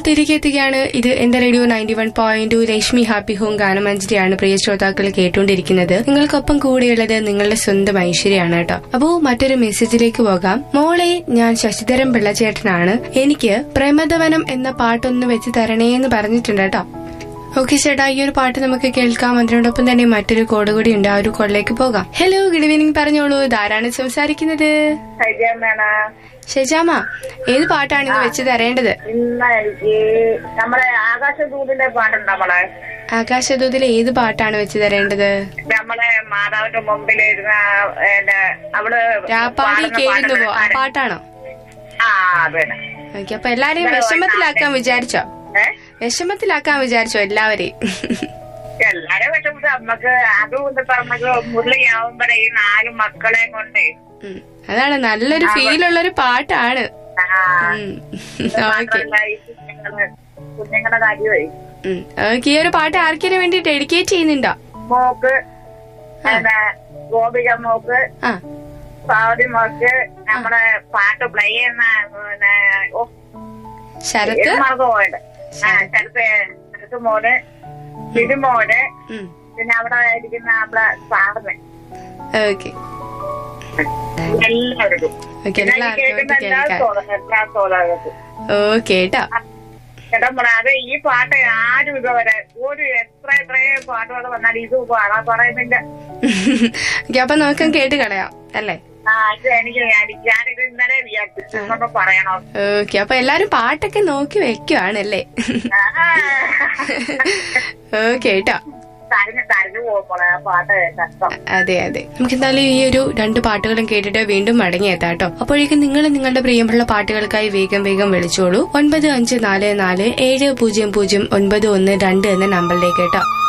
തിരികെ എത്തുകയാണ് ഇത് എന്റെ radio ninety one point two Rashmi happy home ഗാനമഞ്ജരിയാണ് പ്രിയ ശ്രോതാക്കൾ കേട്ടുകൊണ്ടിരിക്കുന്നത് നിങ്ങൾക്കൊപ്പം കൂടെയുള്ളത് നിങ്ങളുടെ സ്വന്തം ഐശ്വര്യാണ് കേട്ടോ അപ്പോ മറ്റൊരു മെസ്സേജിലേക്ക് പോകാം മോളെ ഞാൻ ശശിധരൻ പിള്ളച്ചേട്ടനാണ് എനിക്ക് പ്രമദവനം എന്ന പാട്ടൊന്ന് വെച്ച് തരണേ എന്ന് പറഞ്ഞിട്ടുണ്ട് കേട്ടോ ഓക്കെ ചേട്ടാ ഈ ഒരു പാട്ട് നമുക്ക് കേൾക്കാം അതിനോടൊപ്പം തന്നെ മറ്റൊരു കോഡ് കൂടി ഉണ്ട് ആ ഒരു കോഡിലേക്ക് പോകാം ഹലോ ഗുഡ് ഈവനിങ് പറഞ്ഞോളൂ ഇതാരാണ് സംസാരിക്കുന്നത് സൈജാമാണ് ഷെജാമ ഏത് പാട്ടാണ് ഇന്ന് വെച്ച് തരേണ്ടത് ഇന്ന് എനിക്ക് നമ്മുടെ ആകാശദൂതിന്റെ പാട്ടുണ്ട് നമ്മളെ ആകാശദൂതിലെ ഏത് പാട്ടാണ് വെച്ച് തരേണ്ടത് നമ്മളെ മാതാവിന്റെ മുമ്പിലിരുന്ന എന്റെ അവള് രാപ്പാടി പാടുന്ന കേഴുന്നു പോ ആ പാട്ടുണ്ട്. പാട്ടാണോ ആ അതന്നെ ഓക്കെ അപ്പൊ എല്ലാരെയും വിഷമത്തിലാക്കാൻ വിചാരിച്ചോ ഏ വിഷമത്തിലാക്കാൻ വിചാരിച്ചോ എല്ലാവരെയും എല്ലാരും വിഷമിച്ച് നമ്മക്ക് അതും ഇത് പറഞ്ഞത് മുരളിയാവുമ്പോഴേ ഈ നാല് മക്കളെയും കൊണ്ട് ഉം. അതാണ് നല്ലൊരു ഫീൽ ഉള്ള ഒരു പാട്ടാണ് ആ, ഉം. ഇത് ഓക്കെ മാത്രമല്ല ഈ കുഞ്ഞുങ്ങള് കുഞ്ഞുങ്ങളുടെ കാര്യമേ ഓക്കെ ഈ ഒരു പാട്ട് ആർക്കെങ്കിലും വേണ്ടി ഡെഡിക്കേറ്റ് ചെയ്യുന്നുണ്ടോ മോക്ക് പിന്നെ ഗോപിക മോക്ക് ആ പാവതി മോക്ക് നമ്മുടെ പാട്ട് പ്ലേ ചെയ്യുന്ന പിന്നെ ഓ, ശരത്ത് ഏത് മറന്നു പോയത് ആ ശരത്ത് ശരത്ത് മോന് തിരുമോന് ഉം. പിന്നെ അവിടെ ഇരിക്കുന്ന നമ്മുടെ സാറിന് ഓക്കെ എല്ലാവർക്കും ഓക്കെ പിന്നെ ഈ എല്ലാവർക്കും കേൾക്കുന്ന വേണ്ടി എല്ലാ കേൾക്കാം സോള- എല്ലാ സോളകൾക്കും ഓക്കെ കേട്ടോ ചേട്ടാ മോളെ, അത് ഈ പാട്ട് ആരും ഇതുവരെ ഒരു എത്ര എത്രയോ പാട്ടുകൾ വന്നാൽ ഇത് പാടാൻ പറയുന്നില്ല ഓക്കെ അപ്പൊ നമുക്ക് കേട്ട് കളയാം അല്ലേ ആ ഇത് എനിക്ക് ഞാൻ- ഞാനിത് ഇന്നലെ വിചാരിച്ചു ഇന്നൊന്ന് പറയണോ ഓക്കെ അപ്പൊ എല്ലാരും പാട്ടൊക്കെ നോക്കി വെക്കുവാണല്ലേ ഓക്കെ കേട്ടോ കരഞ്ഞു കരഞ്ഞു പോകുമ്പോളെ ആ പാട്ട് കഷ്ടം അതെ അതെ നമുക്ക് എന്തായാലും ഈ ഒരു രണ്ട് പാട്ടുകളും കേട്ടിട്ട് വീണ്ടും മടങ്ങിയെത്താം കേട്ടോ അപ്പോഴേക്കും നിങ്ങൾ നിങ്ങളുടെ പ്രിയമുള്ള പാട്ടുകൾക്കായി വേഗം വേഗം വിളിച്ചോളൂ ഒൻപത് അഞ്ച് നാല് നാല് ഏഴ് പൂജ്യം പൂജ്യം ഒൻപത് ഒന്ന് രണ്ട് എന്ന നമ്പറിലേക്ക് കേട്ടോ